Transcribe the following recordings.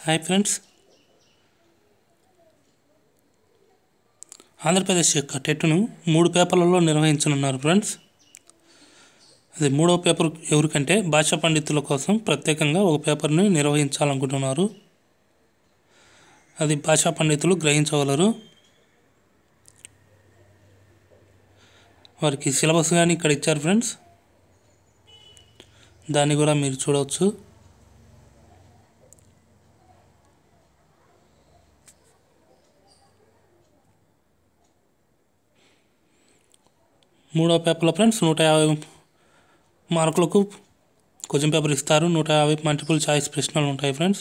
hi friends Andhra Pradesh యొక్క టెట్ను మూడు పేపర్లలో నిర్వహించనున్నారు ఫ్రెండ్స్ అది మూడవ పేపర్ ఎవరికంటే భాషా పండితుల కోసం ప్రత్యేకంగా ఒక పేపర్ని నిర్వహించాలనుకుంటున్నారు అది భాషా పండితులు గ్రహించగలరు వారికి సిలబస్ కానీ ఇక్కడ ఇచ్చారు ఫ్రెండ్స్ దాన్ని కూడా మీరు చూడవచ్చు మూడో పేపర్లో ఫ్రెండ్స్ నూట యాభై మార్కులకు క్వశ్చన్ పేపర్ ఇస్తారు నూట యాభై మల్టిపుల్ చాయిస్ ప్రశ్నలు ఉంటాయి friends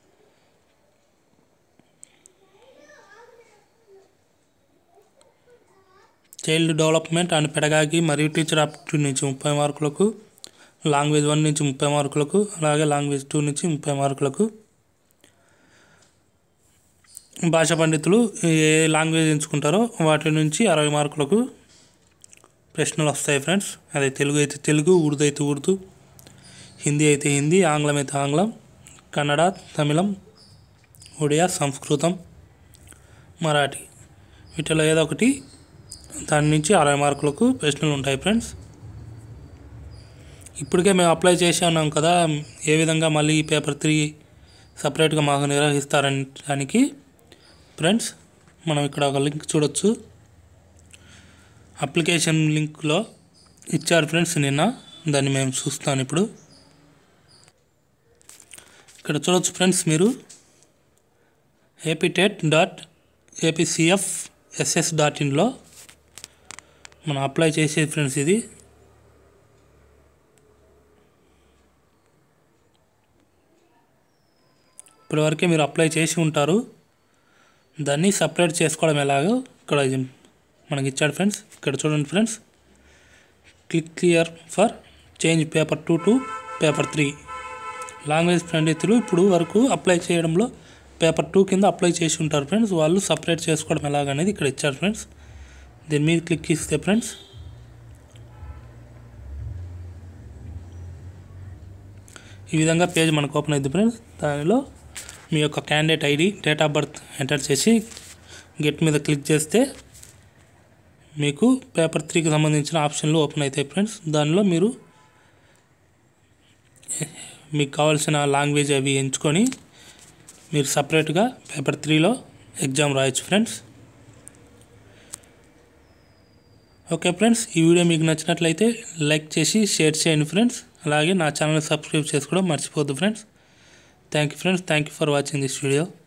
child development and pedagogy మరియు టీచర్ ఆప్టిట్యూడ్ నుంచి ముప్పై మార్కులకు లాంగ్వేజ్ వన్ నుంచి ముప్పై మార్కులకు అలాగే లాంగ్వేజ్ టూ నుంచి ముప్పై మార్కులకు భాషా పండితులు ఏ లాంగ్వేజ్ ఎంచుకుంటారో వాటి నుంచి అరవై మార్కులకు ప్రశ్నలు వస్తాయి ఫ్రెండ్స్ అదే తెలుగు అయితే తెలుగు ఉర్దూ అయితే ఉర్దూ హిందీ అయితే హిందీ ఆంగ్లం అయితే ఆంగ్లం కన్నడ తమిళం ఒడియా సంస్కృతం మరాఠీ వీటిలో ఏదో ఒకటి దాని నుంచి అరవై మార్కులకు ప్రశ్నలు ఉంటాయి ఫ్రెండ్స్ ఇప్పటికే మేము అప్లై చేసి ఉన్నాం కదా ఏ విధంగా మళ్ళీ పేపర్ త్రీ సపరేట్గా మాకు నిర్వహిస్తారని దానికి ఫ్రెండ్స్ మనం ఇక్కడ ఒక లింక్ చూడొచ్చు అప్లికేషన్ లింక్లో ఇచ్చారు ఫ్రెండ్స్ నిన్న దాన్ని మేము చూస్తాను ఇప్పుడు ఇక్కడ చూడొచ్చు ఫ్రెండ్స్ మీరు APTET dot APCF SS dot ఇన్లో మనం అప్లై చేసేది ఫ్రెండ్స్ ఇది ఇప్పటివరకే మీరు అప్లై చేసి ఉంటారు దాన్ని సపరేట్ చేసుకోవడం ఎలాగో ఇక్కడ ఇది మనకి ఇచ్చాడు ఫ్రెండ్స్ ఇక్కడ చూడండి friends click clear for change paper two to paper three language పండితులు ఇప్పుడు వరకు అప్లై చేయడంలో పేపర్ టూ కింద అప్లై చేసి ఉంటారు ఫ్రెండ్స్ వాళ్ళు సపరేట్ చేసుకోవడం ఎలాగనేది ఇక్కడ ఇచ్చారు ఫ్రెండ్స్ దీని మీద క్లిక్ ఇస్తే ఫ్రెండ్స్ ఈ విధంగా పేజ్ మనకు ఓపెన్ అయింది ఫ్రెండ్స్ దానిలో మీ యొక్క candidate ID date of birth enter చేసి గెట్ మీద క్లిక్ చేస్తే మీకు పేపర్ త్రీకి సంబంధించిన ఆప్షన్లు ఓపెన్ అవుతాయి ఫ్రెండ్స్ దానిలో మీరు మీకు కావాల్సిన లాంగ్వేజ్ అవి ఎంచుకొని మీరు సపరేట్గా పేపర్ త్రీలో ఎగ్జామ్ రాయొచ్చు ఫ్రెండ్స్ ఓకే ఫ్రెండ్స్ ఈ వీడియో మీకు నచ్చినట్లయితే లైక్ చేసి షేర్ చేయండి ఫ్రెండ్స్ అలాగే నా ఛానల్ సబ్స్క్రైబ్ చేసుకోవడం మర్చిపోద్దు friends thank you friends thank you for watching this video